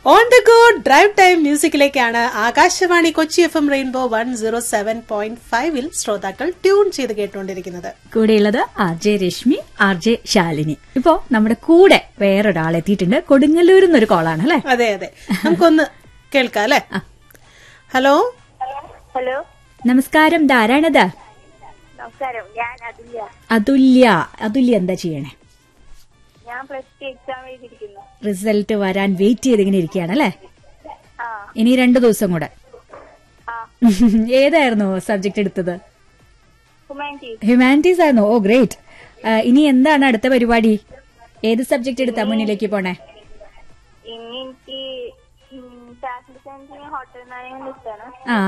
On the go drive time മ്യൂസിക്കിലേക്കാണ് Akashvani Kochi F M rainbow one zero seven point ഫൈവിൽ ശ്രോതാക്കൾ tune ചെയ്ത് കേട്ടുകൊണ്ടിരിക്കുന്നത് കൂടെയുള്ളത് R J Rashmi R J Shalini ഇപ്പോ നമ്മുടെ കൂടെ വേറൊരാൾ എത്തിയിട്ടുണ്ട് കൊടുങ്ങല്ലൂരിൽ നിന്നൊരു കോളാണ് അല്ലെ അതെ അതെ നമുക്കൊന്ന് കേൾക്കാം അല്ലെ ഹലോ ഹലോ നമസ്കാരം ധാരാണത് നമസ്കാരം ഞാൻ അതുല്യ അതുല്യ അതുല്യ എന്താ ചെയ്യണേ ഞാൻ പ്ലസ് ടു എക്സാം എഴുതിയിരിക്കുന്നു റിസൾട്ട് വരാൻ വെയിറ്റ് ചെയ്തിങ്ങനെ ഇരിക്കുകയാണ് അല്ലെ ആ ഇനി രണ്ടു ദിവസം കൂടെ ആ ഏതായിരുന്നു സബ്ജക്ട് എടുത്തത് ഹ്യൂമാനിറ്റീസ് ഹ്യൂമാനിറ്റീസ് ആയിരുന്നു ഓ ഗ്രേറ്റ് ഇനി എന്താണ് അടുത്ത പരിപാടി ഏത് സബ്ജക്ട് എടുത്താ മുന്നിലേക്ക് പോണേ ഇനി എനിക്ക് ഫാഷൻ ഡിസൈനിങ് ഹോട്ടൽ മാനേജ്മെന്റ് ഇഷ്ടമാണ് ആ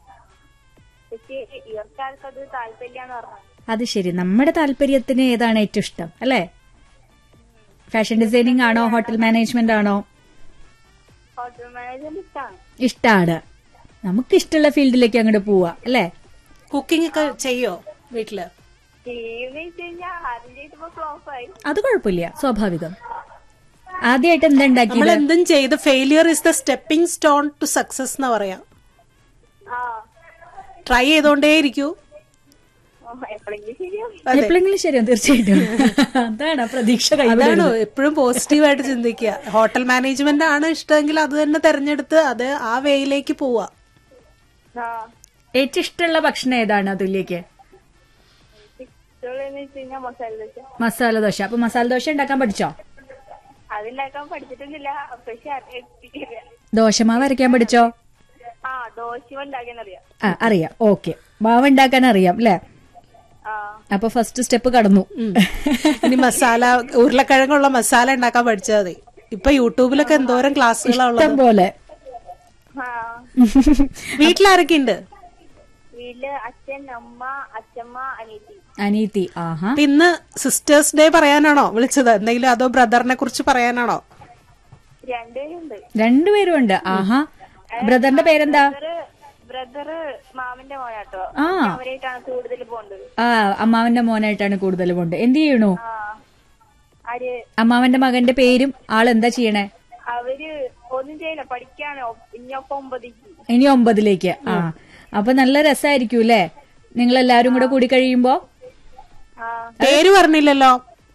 പക്ഷേ ഇവർക്ക് ആൾക്കത് താല്പര്യമാന്ന് പറഞ്ഞു അത് ശരി നമ്മുടെ താല്പര്യത്തിന് ഏതാണ് ഏറ്റവും ഇഷ്ടം അല്ലേ ഫാഷൻ ഡിസൈനിങ് ആണോ ഹോട്ടൽ മാനേജ്മെന്റ് ആണോ ഹോട്ടൽ മാനേജ്മെന്റ് ഇഷ്ടമാണ് ഇഷ്ടാണ് നമുക്ക് ഇഷ്ടമുള്ള ഫീൽഡിലേക്ക് അങ്ങോട്ട് പോവാ അല്ലേ കുക്കിംഗ് ഒക്കെ ചെയ്യോ വീട്ടില് ചെയ്യുന്ന വെച്ച് കഴിഞ്ഞാൽ ആദ്യം ചെയ്തപ്പോ ഫ്ലോപ്പ് ആയി അത് കുഴപ്പമില്ല സ്വാഭാവികം ആദ്യമായിട്ട് എന്താ നമ്മൾ ഉണ്ടാക്കിയത് എന്തും ചെയ്ത് failure is the stepping stone to success എന്ന് പറയാം ആ ട്രൈ ചെയ്തോണ്ടേ ഇരിക്കൂ ഓ, എപ്പോഴെങ്കിലും ശരിയാവും അതെ. എപ്പോഴെങ്കിലും ശരിയാവും തീർച്ചയായിട്ടും അതാണ് പ്രതീക്ഷ അതാണ് കൈവിടരുത്. എപ്പോഴും പോസിറ്റീവായിട്ട് ചിന്തിക്കുക ഹോട്ടൽ മാനേജ്മെന്റ് ആണ് ഇഷ്ടമെങ്കിൽ അത് തന്നെ തെരഞ്ഞെടുത്ത് അത് ആ വേയിലേക്ക് പോവാ ആ ഏറ്റവും ഇഷ്ടമുള്ള ഭക്ഷണം ഏതാണ് അതുല്യക്ക് ഇഷ്ടമുള്ളതെന്ന് വെച്ച് കഴിഞ്ഞാൽ മസാല ദോശ മസാല ദോശ അപ്പൊ മസാല ദോശ ഉണ്ടാക്കാൻ പഠിച്ചോ അതുണ്ടാക്കാൻ പഠിച്ചിട്ടൊന്നുമില്ല പക്ഷെ അറിയില്ല ദോശമാവ് അരയ്ക്കാൻ പഠിച്ചോ ആ ദോശ ഉണ്ടാക്കാൻ അറിയാം ആ അറിയാം ഓക്കെ മാവ് ഉണ്ടാക്കാൻ അറിയാം അല്ലേ ആ അപ്പൊ ഫസ്റ്റ് സ്റ്റെപ്പ് കടന്നു ഇനി മസാല ഉരുളക്കിഴങ്ങുള്ള മസാല ഉണ്ടാക്കാൻ പഠിച്ചാൽ മതി ഇപ്പൊ യൂട്യൂബിലൊക്കെ എന്തോരം ക്ലാസ്സുകളാ ഇഷ്ടം ഉള്ളത് പോലെ ആ വീട്ടിലാരൊക്കെ ഉണ്ട് വീട്ടില് അച്ഛൻ അമ്മ അച്ഛമ്മ അനിയത്തി അനീതി ആഹാ അപ്പൊ ഇന്ന് സിസ്റ്റേഴ്സ് ഡേ പറയാനാണോ വിളിച്ചത് എന്തെങ്കിലും അതോ ബ്രദറിനെ കുറിച്ച് പറയാനാണോ രണ്ടുപേരുണ്ട് രണ്ടുപേരും ഉണ്ട് ആഹാ ബ്രദറിന്റെ പേരെന്താ ബ്രദറ് ബ്രദറ് മാമന്റെ മോനാട്ടോ ആ. അവരായിട്ടാണ് കൂടുതൽ പോണ്ടത് ആ അമ്മാവന്റെ മോനായിട്ടാണ് കൂടുതൽ കൊണ്ട് എന്ത് ചെയ്യണു ആ ആര് അമ്മാവന്റെ മകന്റെ പേരും ആളെന്താ ചെയ്യണേ അവര് ഒന്നും ചെയ്യില്ല പഠിക്കാണ് ഇനിയൊപ്പം ഒമ്പതിക്ക് ഇനി ഒമ്പതിലേക്ക് ആ അപ്പൊ നല്ല രസമായിരിക്കും അല്ലേ നിങ്ങൾ എല്ലാരും കൂടെ കൂടി കഴിയുമ്പോ ആ പേര് പറഞ്ഞില്ലല്ലോ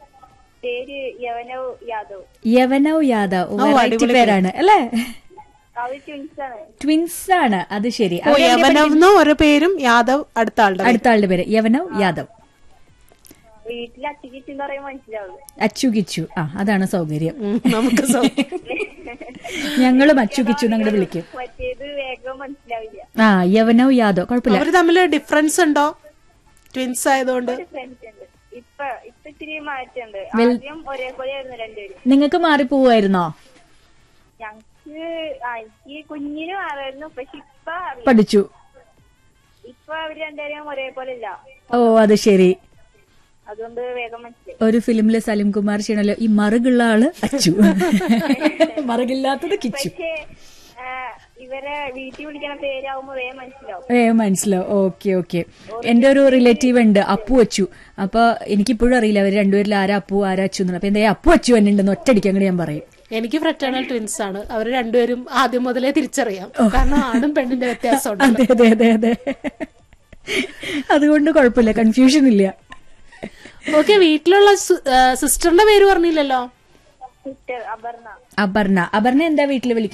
പേര് യവനവ് യാദവ് യവനവ് യാദവ് ഓ, വെറൈറ്റി അടിപൊളി പേരാണ് അല്ലേ അവര് ട്വിൻസാണ് ട്വിൻസ് ആണ് അത് ശരി ഓ യവനവ്ന്ന് ഒരു പേരും യാദവ് അടുത്ത ആളുടെ പേരും. അടുത്ത ആളുടെ പേര് യവനവ് യാദവ് വീട്ടിൽ അച്ഛക്കിച്ച് എന്ന് പറയുമ്പോൾ മനസ്സിലാവുള്ളൂ അച്ചു കിച്ചു ആ അതാണ് സൗകര്യം ഉം, നമുക്ക് സൗ- ഞങ്ങളും അച്ചു കിച്ചു എന്നങ്ങോട്ട് വിളിക്കും മറ്റേത് വേഗം മനസ്സിലാവില്ല ആ യവനവ് യാദവ് കുഴപ്പമില്ല അവര് തമ്മില് ഡിഫറൻസ് ഉണ്ടോ ട്വിൻസ് ആയതുകൊണ്ട് ഒരു ഫ്രണ്ട്സ് ഉണ്ട് ഇപ്പൊ ഇപ്പൊ ഇത്തിരി മാറ്റുണ്ട് ആദ്യം ഒരേപോലെ ആയിരുന്നു രണ്ടുപേരും നിങ്ങൾക്ക് മാറിപ്പോവായിരുന്നോ ഞങ്ങക്ക് ആ എനിക്ക് കുഞ്ഞിന് മാറായിരുന്നു പക്ഷെ ഇപ്പൊ അറിയാം. പഠിച്ചു ഇപ്പൊ അവര് രണ്ടുപേരും ഒരേപോലെ ഇല്ല ഓ അത് ശരി അതുകൊണ്ട് വേഗം മനസ്സിലായി ഒരു ഫിലിമില് സലിം കുമാർ ചെയ്യണല്ലോ ഈ മറുകുള്ള ആള് അച്ചു മറുകില്ലാത്തത് കിച്ചു പക്ഷേ ആ, ഇവരെ വീട്ടിൽ വിളിക്കണ പേരാവുമ്പോ വേഗം മനസ്സിലാവും ഏ മനസ്സിലാവും ഓക്കെ ഓക്കെ എന്റെ ഒരു റിലേറ്റീവ് ഉണ്ട് അപ്പു അച്ചു അപ്പൊ എനിക്കിപ്പോഴും അറിയില്ല അവർ രണ്ടുപേരിൽ ആരാ അപ്പു ആരാ അച്ചു എന്നുള്ള അപ്പൊ എന്താ അപ്പു അച്ചു തന്നെ ഉണ്ടെന്ന് ഒറ്റടിക്ക് അങ്ങോട്ട് ഞാൻ പറയും എനിക്ക് ഫ്രറ്റേണൽ ട്വിൻസ് ആണ് അവർ രണ്ടുപേരും ആദ്യം മുതലേ തിരിച്ചറിയാം കാരണം ആണും പെണ്ണിന്റെ വ്യത്യാസമുണ്ട് അതെ അതെ അതെ അതെ അതുകൊണ്ട് കുഴപ്പമില്ല കൺഫ്യൂഷൻ ഇല്ല ഓക്കെ വീട്ടിലുള്ള സിസ്റ്ററിന്റെ പേര് പറഞ്ഞില്ലല്ലോ സിസ്റ്റർ അപർണ അപർണ അപർണ എന്താ വീട്ടിൽ വിളിക്കുന്നത്